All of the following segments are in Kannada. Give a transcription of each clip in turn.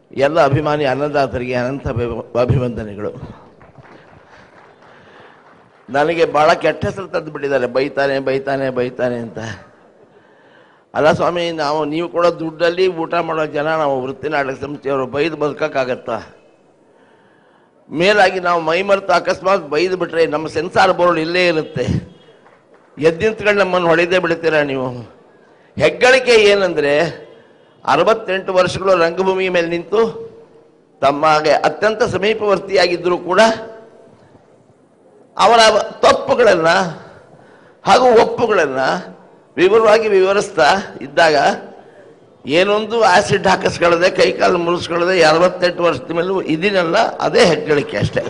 ಎಲ್ಲ ಅಭಿಮಾನಿ ಅನ್ನದಾತರಿಗೆ ಅನಂತ ಅಭಿ- ಅಭಿವಂದನೆಗಳು ನನಗೆ ಭಾಳ ಕೆಟ್ಟ ಹೆಸರು ತಂದು ಬಿಟ್ಟಿದ್ದಾರೆ ಬೈತಾನೆ ಬೈತಾನೆ ಬೈತಾನೆ ಅಂತ ಅಲ್ಲ ಸ್ವಾಮಿ ನಾವು ನೀವು ಕೊಡೋ ದುಡ್ಡಲ್ಲಿ ಊಟ ಮಾಡೋ ಜನ ನಾವು ವೃತ್ತಿ ನಾಟಕ ಸಂಸ್ಥೆಯವರು ಬೈದು ಬದುಕೋಕ್ಕಾಗತ್ತಾ ಮೇಲಾಗಿ ನಾವು ಮೈ ಮರೆತು ಅಕಸ್ಮಾತ್ ಬೈದು ಬಿಟ್ರೆ ನಮ್ಮ ಸೆನ್ಸಾರ್ ಬೋರ್ಡ್ ಇಲ್ಲೇ ಇರುತ್ತೆ ಎದ್ದಿಂತ್ಕೊಂಡು ನಮ್ಮನ್ನು ಹೊಡೆದೇ ಬಿಡ್ತೀರಾ ನೀವು ಹೆಗ್ಗಳಿಕೆ ಏನಂದರೆ ಅರವತ್ತೆಂಟು ವರ್ಷಗಳು ರಂಗಭೂಮಿ ಮೇಲೆ ನಿಂತು ತಮ್ಮಗೆ ಅತ್ಯಂತ ಸಮೀಪವರ್ತಿಯಾಗಿದ್ದರೂ ಕೂಡ ಅವರ ತಪ್ಪುಗಳನ್ನು ಹಾಗೂ ಒಪ್ಪುಗಳನ್ನು ವಿವರವಾಗಿ ವಿವರಿಸ್ತಾ ಇದ್ದಾಗ ಏನೊಂದು ಆಸಿಡ್ ಹಾಕಿಸ್ಕೊಳ್ಳದೆ ಕೈಕಾಲು ಮುರಿಸ್ಕೊಳ್ಳದೆ ಅರವತ್ತೆಂಟು ವರ್ಷದ ಮೇಲೂ ಇದೀನಲ್ಲ ಅದೇ ಹೆಗ್ಗಳಿಕೆ ಅಷ್ಟೇ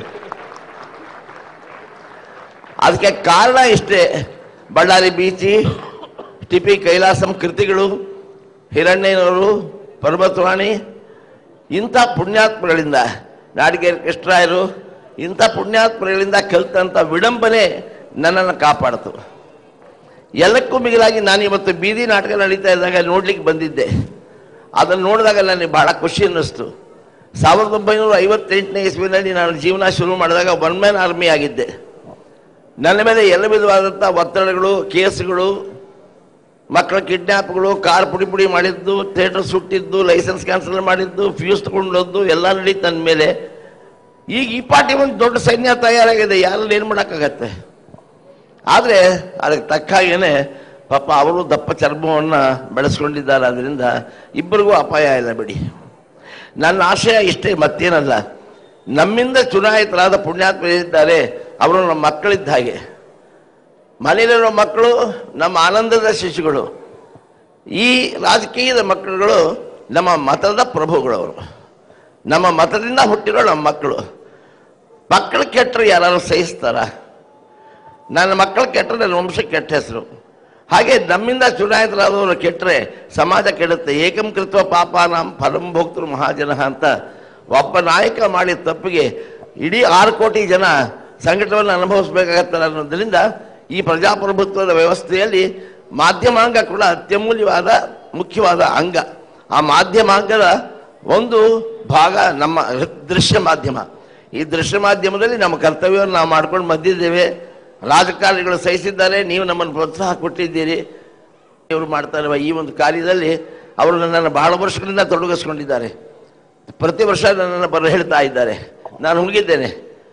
ಅದಕ್ಕೆ ಕಾರಣ ಇಷ್ಟೇ ಬಳ್ಳಾರಿ ಬೀಚಿ ಟಿಪಿ ಕೈಲಾಸಂ ಕೃತಿಗಳು ಹಿರಣ್ಣಯ್ಯನವರು ಪರ್ವತವಾಣಿ ಇಂಥ ಪುಣ್ಯಾತ್ಮಗಳಿಂದ ನಾಡಿಗೇರಿ ಕೃಷ್ಣರಾಯರು ಇಂಥ ಪುಣ್ಯಾತ್ಮಗಳಿಂದ ಕಲಿತಂಥ ವಿಡಂಬನೆ ನನ್ನನ್ನು ಕಾಪಾಡ್ತು ಎಲ್ಲಕ್ಕೂ ಮಿಗಿಲಾಗಿ ನಾನು ಇವತ್ತು ಬೀದಿ ನಾಟಕ ನಡೀತಾ ಇದ್ದಾಗ ನೋಡ್ಲಿಕ್ಕೆ ಬಂದಿದ್ದೆ ಅದನ್ನು ನೋಡಿದಾಗ ನನಗೆ ಬಹಳ ಖುಷಿ ಅನ್ನಿಸ್ತು ಸಾವಿರದ ಒಂಬೈನೂರ ಐವತ್ತೆಂಟನೇ ಇಸ್ವಿನಲ್ಲಿ ನಾನು ಜೀವನ ಶುರು ಮಾಡಿದಾಗ ಒನ್ ಮ್ಯಾನ್ ಆರ್ಮಿ ಆಗಿದ್ದೆ ನನ್ನ ಮೇಲೆ ಎಲ್ಲ ವಿಧವಾದಂಥ ಒತ್ತಡಗಳು ಕೇಸುಗಳು ಮಕ್ಕಳ ಕಿಡ್ನ್ಯಾಪ್ಗಳು ಕಾರ್ ಪುಡಿ ಪುಡಿ ಮಾಡಿದ್ದು ಥಿಯೇಟರ್ ಸುಟ್ಟಿದ್ದು ಲೈಸೆನ್ಸ್ ಕ್ಯಾನ್ಸಲ್ ಮಾಡಿದ್ದು ಫ್ಯೂಸ್ ತಗೊಂಡದ್ದು ಎಲ್ಲ ನಡೀತು ನನ್ನ ಮೇಲೆ ಈಗ ಈ ಪಾರ್ಟಿ ಒಂದು ದೊಡ್ಡ ಸೈನ್ಯ ತಯಾರಾಗಿದೆ ಯಾರಲ್ಲಿ ಏನು ಮಾಡೋಕ್ಕಾಗತ್ತೆ ಆದರೆ ಅದಕ್ಕೆ ತಕ್ಕ ಹಾಗೇನೆ ಪಾಪ ಅವರು ದಪ್ಪ ಚರ್ಮವನ್ನು ಬೆಳೆಸ್ಕೊಂಡಿದ್ದಾರೆ ಅದರಿಂದ ಇಬ್ಬರಿಗೂ ಅಪಾಯ ಇಲ್ಲ ಬಿಡಿ ನನ್ನ ಆಶಯ ಇಷ್ಟೇ ಮತ್ತೇನಲ್ಲ ನಮ್ಮಿಂದ ಚುನಾಯಿತರಾದ ಪುಣ್ಯಾತ್ಮರಿದ್ದಾರೆ ಅವರು ನಮ್ಮ ಮಕ್ಕಳಿದ್ದ ಹಾಗೆ ಮನೆಯಲ್ಲಿರೋ ಮಕ್ಕಳು ನಮ್ಮ ಆನಂದದ ಶಿಶುಗಳು ಈ ರಾಜಕೀಯದ ಮಕ್ಕಳುಗಳು ನಮ್ಮ ಮತದ ಪ್ರಭುಗಳವರು ನಮ್ಮ ಮತದಿಂದ ಹುಟ್ಟಿರೋ ನಮ್ಮ ಮಕ್ಕಳು ಮಕ್ಕಳು ಕೆಟ್ಟರು ಯಾರು ಸಹಿಸ್ತಾರ ನನ್ನ ಮಕ್ಕಳು ಕೆಟ್ಟರೆ ನನ್ನ ವಂಶಕ್ಕೆ ಕೆಟ್ಟ ಹೆಸರು ಹಾಗೆ ನಮ್ಮಿಂದ ಚುನಾಯಿತರಾದವರು ಕೆಟ್ಟರೆ ಸಮಾಜ ಕೆಡುತ್ತೆ ಏಕಂ ಕೃತ್ವ ಪಾಪ ನಾಂ ಫಲಂ ಭೋಕ್ತರು ಮಹಾಜನ ಅಂತ ಒಬ್ಬ ನಾಯಕ ಮಾಡಿದ ತಪ್ಪಿಗೆ ಇಡೀ ಆರು ಕೋಟಿ ಜನ ಸಂಕಟವನ್ನು ಅನುಭವಿಸ್ಬೇಕಾಗತ್ತಲ್ಲ ಅನ್ನೋದ್ರಿಂದ ಈ ಪ್ರಜಾಪ್ರಭುತ್ವದ ವ್ಯವಸ್ಥೆಯಲ್ಲಿ ಮಾಧ್ಯಮಾಂಗ ಕೂಡ ಅತ್ಯಮೂಲ್ಯವಾದ ಮುಖ್ಯವಾದ ಅಂಗ ಆ ಮಾಧ್ಯಮಾಂಗದ ಒಂದು ಭಾಗ ನಮ್ಮ ದೃಶ್ಯ ಮಾಧ್ಯಮ ಈ ದೃಶ್ಯ ಮಾಧ್ಯಮದಲ್ಲಿ ನಮ್ಮ ಕರ್ತವ್ಯವನ್ನು ನಾವು ಮಾಡ್ಕೊಂಡು ಬಂದಿದ್ದೇವೆ ರಾಜಕಾರಣಿಗಳು ಸಹಿಸಿದ್ದಾರೆ ನೀವು ನಮ್ಮನ್ನು ಪ್ರೋತ್ಸಾಹ ಕೊಟ್ಟಿದ್ದೀರಿ ಇವರು ಮಾಡ್ತಾ ಇರುವ ಈ ಒಂದು ಕಾರ್ಯದಲ್ಲಿ ಅವರು ನನ್ನನ್ನು ಬಹಳ ವರ್ಷಗಳಿಂದ ತೊಡಗಿಸ್ಕೊಂಡಿದ್ದಾರೆ ಪ್ರತಿ ವರ್ಷ ನನ್ನನ್ನು ಬರ ಹೇಳ್ತಾ ಇದ್ದಾರೆ ನಾನು ಹುಡುಗಿದ್ದೇನೆ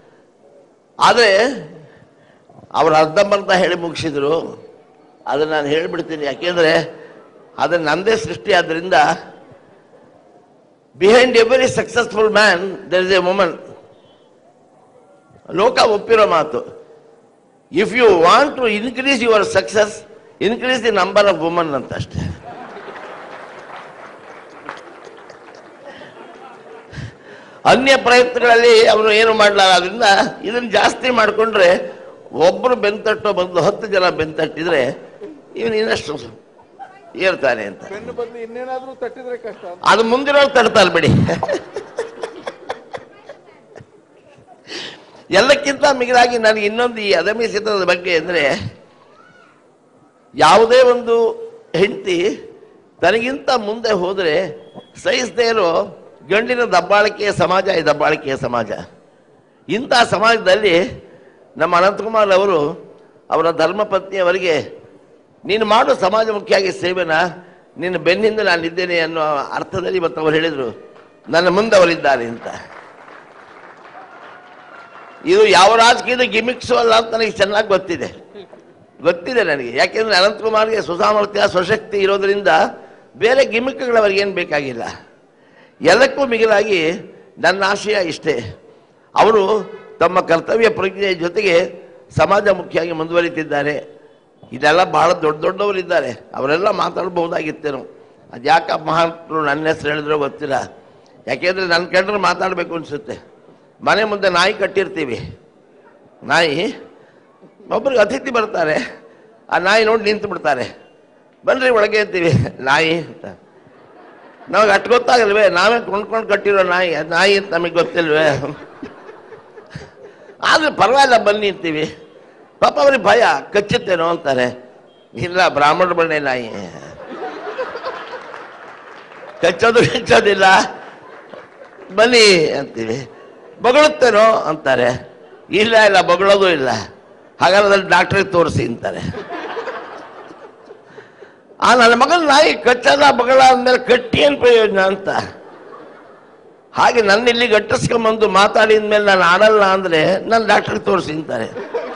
ಆದರೆ ಅವರು ಅರ್ಧಂಬರ್ಧ ಹೇಳಿ ಮುಗಿಸಿದ್ರು ಅದನ್ನು ನಾನು ಹೇಳಿಬಿಡ್ತೀನಿ ಯಾಕೆಂದರೆ ಅದು ನನ್ನದೇ ಸೃಷ್ಟಿ ಆದ್ದರಿಂದ behind every successful man there is a woman ಲೋಕ ಒಪ್ಪಿರೋ ಮಾತು if you want to increase your success increase the number of woman ಅಂತ ಅಷ್ಟೇ ಅನ್ಯ ಪ್ರಯತ್ನಗಳಲ್ಲಿ ಅವರು ಏನು ಮಾಡಲಾರ ಅದರಿಂದ ಇದನ್ನು ಜಾಸ್ತಿ ಮಾಡಿಕೊಂಡ್ರೆ ಒಬ್ಬರು ಬೆಂತಟ್ಟೋ ಬಂದು ಹತ್ತು ಜನ ಬೆಂತಟ್ಟಿದ್ರೆ ಇವನು ಇನ್ನಷ್ಟು ಏರ್ತಾನೆ ಅಂತ ಬೆನ್ನು ಬದಲು ಇನ್ನೇನಾದ್ರೂ ತಟ್ಟಿದ್ರೆ ಕಷ್ಟ ಅಂತ. ಅದು ಮುಂದಿರೋರು ತಡ್ತಾರೆ ಬಿಡಿ ಎಲ್ಲಕ್ಕಿಂತ ಮಿಗಿಲಾಗಿ ನನಗೆ ಇನ್ನೊಂದು ಈ ಅದಮಿ ಚಿತ್ರದ ಬಗ್ಗೆ ಅಂದರೆ ಯಾವುದೇ ಒಂದು ಹೆಂಡತಿ ತನಗಿಂತ ಮುಂದೆ ಹೋದರೆ ಸಹಿಸದೇ ಇರೋ ಗಂಡಿನ ದಬ್ಬಾಳಿಕೆಯ ಸಮಾಜ ಈ ದಬ್ಬಾಳಿಕೆಯ ಸಮಾಜ ಇಂಥ ಸಮಾಜದಲ್ಲಿ ನಮ್ಮ ಅನಂತಕುಮಾರ್ ಅವರು ಅವರ ಧರ್ಮಪತ್ನಿಯವರಿಗೆ ನೀನು ಮಾಡು ಸಮಾಜಮುಖಿಯಾಗಿ ಸೇವೆನ ನಿನ್ನ ಬೆನ್ನಿಂದ ನಾನು ಇದ್ದೇನೆ ಅನ್ನೋ ಅರ್ಥದಲ್ಲಿ ಇವತ್ತು ಅವರು ಹೇಳಿದರು ನನ್ನ ಮುಂದೆ ಅವರಿದ್ದಾರೆ ಅಂತ ಇದು ಯಾವ ರಾಜಕೀಯದ ಗಿಮಿಕ್ಸು ಅಲ್ಲ ಅಂತ ನನಗೆ ಚೆನ್ನಾಗಿ ಗೊತ್ತಿದೆ ಗೊತ್ತಿದೆ ನನಗೆ ಯಾಕೆಂದ್ರೆ ಅನಂತಕುಮಾರ್ಗೆ ಸುಸಾಮರ್ಥ್ಯ ಸ್ವಶಕ್ತಿ ಇರೋದ್ರಿಂದ ಬೇರೆ ಗಿಮಿಕ್ಗಳು ಅವ್ರಿಗೇನು ಬೇಕಾಗಿಲ್ಲ ಎಲ್ಲಕ್ಕೂ ಮಿಗಿಲಾಗಿ ನನ್ನ ಆಶಯ ಇಷ್ಟೇ ಅವರು ತಮ್ಮ ಕರ್ತವ್ಯ ಪ್ರಜ್ಞೆಯ ಜೊತೆಗೆ ಸಮಾಜಮುಖಿಯಾಗಿ ಮುಂದುವರಿತಿದ್ದಾರೆ ಇದೆಲ್ಲ ಬಹಳ ದೊಡ್ಡ ದೊಡ್ಡವರಿದ್ದಾರೆ ಅವರೆಲ್ಲ ಮಾತಾಡ್ಬಹುದಾಗಿತ್ತೇನೋ ಅದು ಯಾಕೆ ಮಹಾತ್ಮರು ನನ್ನ ಹೆಸರು ಹೇಳಿದ್ರೆ ಗೊತ್ತಿಲ್ಲ ಯಾಕೆಂದರೆ ನನ್ನ ಕಂಡ್ರೆ ಮಾತಾಡಬೇಕು ಅನಿಸುತ್ತೆ ಮನೆ ಮುಂದೆ ನಾಯಿ ಕಟ್ಟಿರ್ತೀವಿ ನಾಯಿ ಒಬ್ರಿಗೆ ಅತಿಥಿ ಬರ್ತಾರೆ ಆ ನಾಯಿ ನೋಡಿ ನಿಂತು ಬಿಡ್ತಾರೆ ಬನ್ರಿ ಒಳಗೆ ಅಂತೀವಿ ನಾಯಿ ಅಂತ ನಮಗೆ ಅಷ್ಟು ಗೊತ್ತಾಗಲ್ವೇ ನಾವೇ ಕೊಂಡ್ಕೊಂಡು ಕಟ್ಟಿರೋ ನಾಯಿ ಅದು ನಾಯಿ ಅಂತ ನಮಗೆ ಗೊತ್ತಿಲ್ವೇ ಆದ್ರೆ ಪರವಾಗಿಲ್ಲ ಬನ್ನಿ ಅಂತೀವಿ ಪಾಪ ಅವ್ರಿಗೆ ಭಯ ಕಚ್ಚುತ್ತೇನೋ ಅಂತಾರೆ ಇಲ್ಲ ಬ್ರಾಹ್ಮಣ ಬಣ್ಣೆ ನಾಯಿ ಕಚ್ಚೋದು ಕಚ್ಚೋದಿಲ್ಲ ಬನ್ನಿ ಅಂತೀವಿ ಬೊಗಳುತ್ತೇನೋ ಅಂತಾರೆ ಇಲ್ಲ ಇಲ್ಲ ಬೊಗಳೋದು ಇಲ್ಲ ಹಾಗಾದ್ರೆ ಡಾಕ್ಟ್ರಿಗೆ ತೋರಿಸಿ ಅಂತಾರೆ ಆ ನನ್ನ ಮಗನ ನಾಯಿ ಕಚ್ಚದ ಬಗಳ ಅಂದ್ಮೇಲೆ ಕಟ್ಟಿ ಏನ್ ಪ್ರಯೋಜನ ಅಂತ ಹಾಗೆ ನನ್ನ ಇಲ್ಲಿ ಗಟ್ಟಿಸ್ಕೊಂಬಂದು ಮಾತಾಡಿದ ಮೇಲೆ ನಾನು ಆಡಲ್ಲ ಅಂದ್ರೆ ನಾನು ಡಾಕ್ಟರ್ಗೆ ತೋರಿಸಿ ಅಂತಾರೆ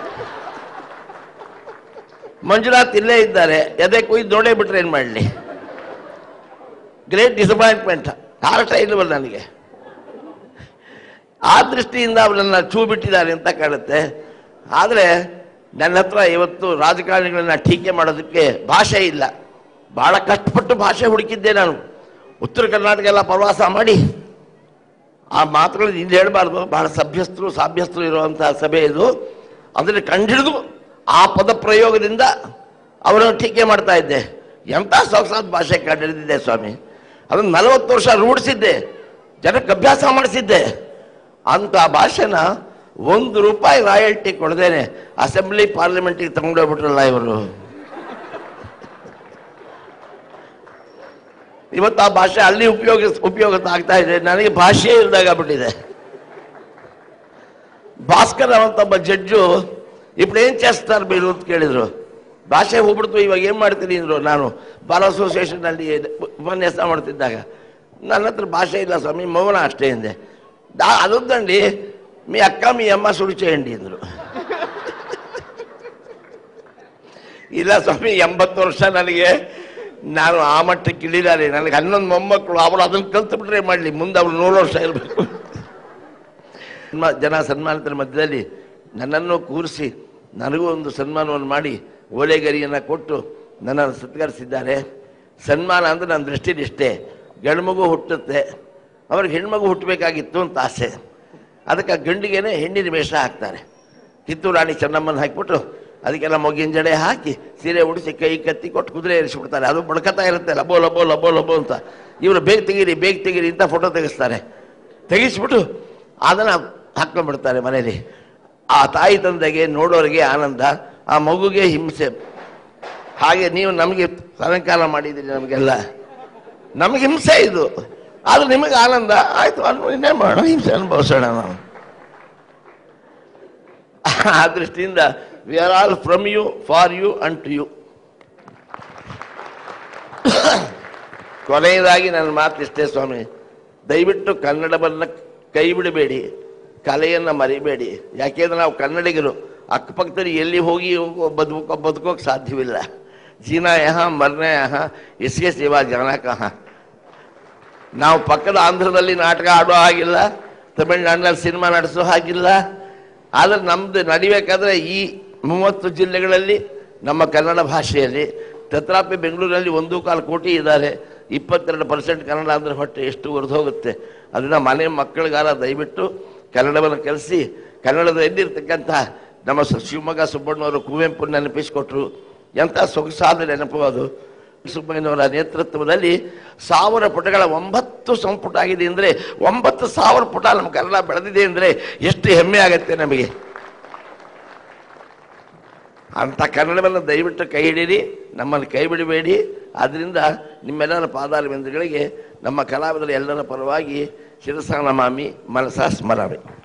ಮಂಜುನಾಥ್ ಇಲ್ಲೇ ಇದ್ದಾರೆ ಎದೆ ಕುಯ್ದು ನೋಡೇ ಬಿಟ್ರೆ ಏನ್ ಮಾಡಲಿ ಗ್ರೇಟ್ ಡಿಸಪಾಯಿಂಟ್ಮೆಂಟ್ ಹಾರ್ಟ ಇಲ್ಲವಲ್ಲ ನನಗೆ ಆ ದೃಷ್ಟಿಯಿಂದ ಅವರನ್ನ ಚೂ ಬಿಟ್ಟಿದ್ದಾರೆ ಅಂತ ಕಾಣುತ್ತೆ ಆದರೆ ನನ್ನ ಹತ್ರ ಇವತ್ತು ರಾಜಕಾರಣಿಗಳನ್ನ ಟೀಕೆ ಮಾಡೋದಕ್ಕೆ ಭಾಷೆ ಇಲ್ಲ ಬಹಳ ಕಷ್ಟಪಟ್ಟು ಭಾಷೆ ಹುಡುಕಿದ್ದೆ ನಾನು ಉತ್ತರ ಕರ್ನಾಟಕ ಎಲ್ಲ ಪ್ರವಾಸ ಮಾಡಿ ಆ ಮಾತುಗಳು ಇಲ್ಲಿ ಹೇಳಬಾರ್ದು ಬಹಳ ಸಭ್ಯಸ್ಥರು ಸಾಭ್ಯಸ್ಥರು ಇರುವಂತಹ ಸಭೆ ಇದು ಅದನ್ನು ಕಂಡಿಡಿದು ಆ ಪದ ಪ್ರಯೋಗದಿಂದ ಅವರನ್ನು ಟೀಕೆ ಮಾಡ್ತಾ ಇದ್ದೆ ಎಂಥ ಸೊಗಸಾದ ಭಾಷೆ ಕಂಡಿಡಿದಿದ್ದೆ ಸ್ವಾಮಿ ಅದನ್ನು ನಲವತ್ತು ವರ್ಷ ರೂಢಿಸಿದ್ದೆ ಜನಕ್ಕೆ ಅಭ್ಯಾಸ ಮಾಡಿಸಿದ್ದೆ ಅಂತ ಭಾಷೆನ ಒಂದು ರೂಪಾಯಿ ರಾಯಲ್ಟಿ ಕೊಡದೇನೆ ಅಸೆಂಬ್ಲಿ ಪಾರ್ಲಿಮೆಂಟಿಗೆ ತಗೊಂಡೋಗ್ಬಿಟ್ರಲ್ಲ ಇವರು ಇವತ್ತು ಆ ಭಾಷೆ ಅಲ್ಲಿ ಉಪಯೋಗ ಉಪಯೋಗ ಆಗ್ತಾ ಇದೆ ನನಗೆ ಭಾಷೆ ಇಲ್ದಾಗ್ಬಿಟ್ಟಿದೆ ಭಾಸ್ಕರ್ ಅಂತ ಒಬ್ಬ ಜಡ್ಜು ఇప్పుడు ఏం చేస్తారు మీరు ಅಂತ ಕೇಳಿದ್ರು ಭಾಷೆ ಹೋಗ್ಬಿಡ್ತು ಇವಾಗ ಏನ್ ಮಾಡ್ತೀನಿ ಅಂದ್ರು ನಾನು ಬಾರ್ ಅಸೋಸಿಯೇಷನ್ ಅಲ್ಲಿ ಉಪನ್ಯಾಸ ಮಾಡ್ತಿದ್ದಾಗ ನನ್ನ ಹತ್ರ ಭಾಷೆ ಇಲ್ಲ ಸ್ವಾಮಿ ಮೌನ ಅಷ್ಟೇ ಹಿಂದೆ ಅದೊಂದಂడి మీ అక్క మీ అమ్మ సుడి చేయండి ಅಂದ್ರು ಇಲ್ಲ ಸ್ವಾಮಿ ಎಂಬತ್ತು ವರ್ಷ ನನಗೆ ನಾನು ಆ ಮಟ್ಟಕ್ಕೆ ಇಳಿದಾರೆ ನನಗೆ ಹನ್ನೊಂದು ಮೊಮ್ಮಕ್ಕಳು ಅವರು ಅದನ್ನು ಕಲ್ತು ಬಿಟ್ರೆ ಮಾಡಲಿ ಮುಂದೆ ಅವ್ರು ನೂರು ವರ್ಷ ಇರಬೇಕು ಸನ್ಮಾ- ಜನ ಸನ್ಮಾನಿತರ ಮಧ್ಯದಲ್ಲಿ ನನ್ನನ್ನು ಕೂರಿಸಿ ನನಗೂ ಒಂದು ಸನ್ಮಾನವನ್ನು ಮಾಡಿ ಓಲೆಗರಿಯನ್ನು ಕೊಟ್ಟು ನನ್ನನ್ನು ಸತ್ಕರಿಸಿದ್ದಾರೆ ಸನ್ಮಾನ ಅಂದರೆ ನನ್ನ ದೃಷ್ಟಿಲಿ ಇಷ್ಟೇ ಗಂಡ್ಮಗು ಹುಟ್ಟುತ್ತೆ ಅವ್ರಿಗೆ ಹೆಣ್ಮಗು ಹುಟ್ಟಬೇಕಾಗಿತ್ತು ಅಂತ ಆಸೆ ಅದಕ್ಕೆ ಆ ಗಂಡಿಗೇನೆ ಹೆಣ್ಣಿನ ವೇಷ ಹಾಕ್ತಾರೆ ಕಿತ್ತೂರು ರಾಣಿ ಚೆನ್ನಮ್ಮನ ಹಾಕಿಬಿಟ್ಟು ಅದಕ್ಕೆಲ್ಲ ಮೊಗಿನ ಜಡೆ ಹಾಕಿ ಸೀರೆ ಉಡಿಸಿ ಕೈ ಕತ್ತಿ ಕೊಟ್ಟು ಕುದುರೆ ಏರಿಸಿಬಿಡ್ತಾರೆ ಅದು ಬಡ್ಕತಾ ಇರುತ್ತೆ ಲಬೋ ಲಬೋ ಲಬೋ ಲಬೋ ಅಂತ ಇವರು ಬೇಗ ತೆಗೀರಿ ಬೇಗ ತೆಗೀರಿ ಅಂತ ಫೋಟೋ ತೆಗೆಸ್ತಾರೆ ತೆಗಿಸ್ಬಿಟ್ಟು ಅದನ್ನು ಹಾಕ್ಕೊಂಡ್ಬಿಡ್ತಾರೆ ಮನೇಲಿ ಆ ತಾಯಿ ತಂದೆಗೆ ನೋಡೋರಿಗೆ ಆನಂದ ಆ ಮಗುಗೆ ಹಿಂಸೆ ಹಾಗೆ ನೀವು ನಮಗೆ ಅಲಂಕಾರ ಮಾಡಿದ್ದೀರಿ ನಮಗೆಲ್ಲ ನಮಗೆ ಹಿಂಸೆ ಇದು ಆದ್ರೆ ನಿಮಗೆ ಆನಂದ ಆಯ್ತು ಅನ್ಬೋದು ಇನ್ನೇನು ಮಾಡೋಣ ಹಿಂಸೆ ಅನುಭವಿಸೋಣ ನಾವು ಆ ದೃಷ್ಟಿಯಿಂದ we are all from you for you and to you ಕೊನೆಯದಾಗಿ ನನ್ನ ಮಾತು ಇಷ್ಟೇ ಸ್ವಾಮಿ ದಯವಿಟ್ಟು ಕನ್ನಡವನ್ನು ಕೈ ಬಿಡಬೇಡಿ ಕಲೆಯನ್ನು ಮರಿಬೇಡಿ ಯಾಕೆಂದ್ರೆ ನಾವು ಕನ್ನಡಿಗರು ಅಕ್ಕಪಕ್ಕದಲ್ಲಿ ಎಲ್ಲಿ ಹೋಗಿ ಬದುಕೋ ಬದುಕೋಕೆ ಸಾಧ್ಯವಿಲ್ಲ ಜೀನಾ ಯಹ ಮರ್ನೆ ಯಹ ಇಸ್ಗೆ ಸೇವಾ ಜನ ಕಹ ನಾವು ಪಕ್ಕದ ಆಂಧ್ರದಲ್ಲಿ ನಾಟಕ ಆಡೋ ಹಾಗಿಲ್ಲ ತಮಿಳ್ನಾಡಿನಲ್ಲಿ ಸಿನಿಮಾ ನಡೆಸೋ ಹಾಗಿಲ್ಲ ಆದರೆ ನಮ್ದು ನಡಿಬೇಕಾದ್ರೆ ಈ ಮೂವತ್ತು ಜಿಲ್ಲೆಗಳಲ್ಲಿ ನಮ್ಮ ಕನ್ನಡ ಭಾಷೆಯಲ್ಲಿ ತತ್ರಾಪಿ ಬೆಂಗಳೂರಲ್ಲಿ ಒಂದು ಕಾಲು ಕೋಟಿ ಇದ್ದಾರೆ ಇಪ್ಪತ್ತೆರಡು ಪರ್ಸೆಂಟ್ ಕನ್ನಡ ಅಂದರೆ ಹೊಟ್ಟೆ ಎಷ್ಟು ಹೊರದು ಹೋಗುತ್ತೆ ಅದನ್ನು ಮನೆ ಮಕ್ಕಳಿಗಾರ ದಯವಿಟ್ಟು ಕನ್ನಡವನ್ನು ಕಲಿಸಿ ಕನ್ನಡದಲ್ಲಿರ್ತಕ್ಕಂಥ ನಮ್ಮ ಸ- ಶಿವಮೊಗ್ಗ ಸುಬ್ಬಣ್ಣವರು ಕುವೆಂಪು ನೆನಪಿಸಿಕೊಟ್ರು ಎಂಥ ಸೊಗಸಾದ ನೆನಪು ಅದು ಸುಬ್ಬಣ್ಣವರ ನೇತೃತ್ವದಲ್ಲಿ ಸಾವಿರ ಪುಟಗಳ ಒಂಬತ್ತು ಸಂಪುಟ ಆಗಿದೆ ಅಂದರೆ ಒಂಬತ್ತು ಸಾವಿರ ಪುಟ ನಮ್ಮ ಕನ್ನಡ ಬೆಳೆದಿದೆ ಅಂದರೆ ಎಷ್ಟು ಹೆಮ್ಮೆ ಆಗುತ್ತೆ ನಮಗೆ ಅಂಥ ಕನ್ನಡವನ್ನು ದಯವಿಟ್ಟು ಕೈ ಹಿಡೀರಿ ನಮ್ಮನ್ನು ಕೈ ಬಿಡಬೇಡಿ ಆದ್ದರಿಂದ ನಿಮ್ಮೆಲ್ಲರ ಪಾದಾರವಿಂದಗಳಿಗೆ ನಮ್ಮ ಕಲಾವಿದರ ಎಲ್ಲರ ಪರವಾಗಿ ಶಿರಸಾನಮಾಮಿ ಮನಸ ಸ್ಮರಾಮಿ